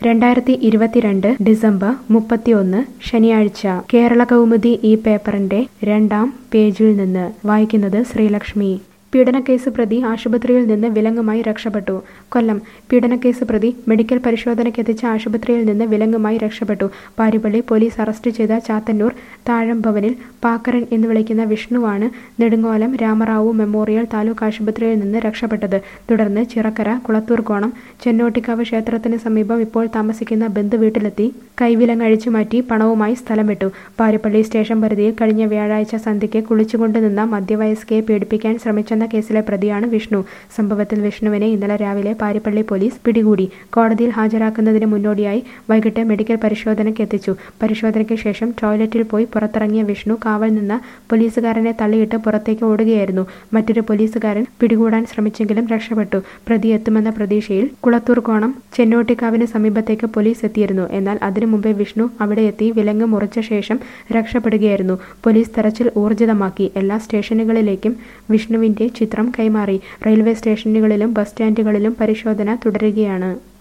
രണ്ടായിരത്തി ഇരുപത്തിരണ്ട് ഡിസംബർ മുപ്പത്തിയൊന്ന് ശനിയാഴ്ച കേരള കൗമുദി ഈ പേപ്പറിന്റെ രണ്ടാം പേജിൽ നിന്ന് വായിക്കുന്നത് ശ്രീലക്ഷ്മി പീഡനക്കേസ് പ്രതി ആശുപത്രിയിൽ നിന്ന് വിലങ്ങുമായി രക്ഷപ്പെട്ടു കൊല്ലം പീഡനക്കേസ് പ്രതി മെഡിക്കൽ പരിശോധനയ്ക്കെത്തിച്ച ആശുപത്രിയിൽ നിന്ന് വിലങ്ങുമായി രക്ഷപ്പെട്ടു പാരിപ്പള്ളി പോലീസ് അറസ്റ്റ് ചെയ്ത ചാത്തന്നൂർ താഴംഭവനിൽ പാക്കരൻ എന്ന് വിളിക്കുന്ന വിഷ്ണുവാണ് നെടുങ്ങോലം രാമറാവു മെമ്മോറിയൽ താലൂക്ക് ആശുപത്രിയിൽ നിന്ന് രക്ഷപ്പെട്ടത് തുടർന്ന് ചിറക്കര കുളത്തൂർകോണം ചെന്നോട്ടിക്കാവ് ക്ഷേത്രത്തിന് സമീപം ഇപ്പോൾ താമസിക്കുന്ന ബന്ധുവീട്ടിലെത്തി കൈവിലങ്ങഴിച്ചു മാറ്റി പണവുമായി സ്ഥലം വിട്ടു പാരിപ്പള്ളി സ്റ്റേഷൻ പരിധിയിൽ കഴിഞ്ഞ വ്യാഴാഴ്ച സന്ധ്യയ്ക്ക് കുളിച്ചുകൊണ്ട് നിന്ന മധ്യവയസ്കയെ പീഡിപ്പിക്കാൻ ശ്രമിച്ചെന്ന കേസിലെ പ്രതിയാണ് വിഷ്ണു സംഭവത്തിൽ വിഷ്ണുവിനെ ഇന്നലെ രാവിലെ പാരിപ്പള്ളി പോലീസ് പിടികൂടി കോടതിയിൽ ഹാജരാക്കുന്നതിന് മുന്നോടിയായി വൈകിട്ട് മെഡിക്കൽ പരിശോധനയ്ക്ക് എത്തിച്ചു പരിശോധനയ്ക്ക് ശേഷം ടോയ്ലറ്റിൽ പോയി പുറത്തിറങ്ങിയ വിഷ്ണു കാവൽ നിന്ന പോലീസുകാരനെ തള്ളിയിട്ട് പുറത്തേക്ക് ഓടുകയായിരുന്നു മറ്റൊരു പോലീസുകാരൻ പിടികൂടാൻ ശ്രമിച്ചെങ്കിലും രക്ഷപ്പെട്ടു പ്രതി എത്തുമെന്ന പ്രതീക്ഷയിൽ കുളത്തൂർകോണം ചെന്നോട്ടിക്കാവിന് സമീപത്തേക്ക് പോലീസ് എത്തിയിരുന്നു എന്നാൽ അതിനു മുമ്പേ വിഷ്ണു അവിടെ എത്തി വിലങ്ങ് മുറിച്ച ശേഷം രക്ഷപ്പെടുകയായിരുന്നു പോലീസ് തെരച്ചിൽ ഊർജിതമാക്കി എല്ലാ സ്റ്റേഷനുകളിലേക്കും വിഷ്ണുവിന്റെ ചിത്രം കൈമാറി റെയിൽവേ സ്റ്റേഷനുകളിലും ബസ് സ്റ്റാൻഡുകളിലും പരിശോധന തുടരുകയാണ്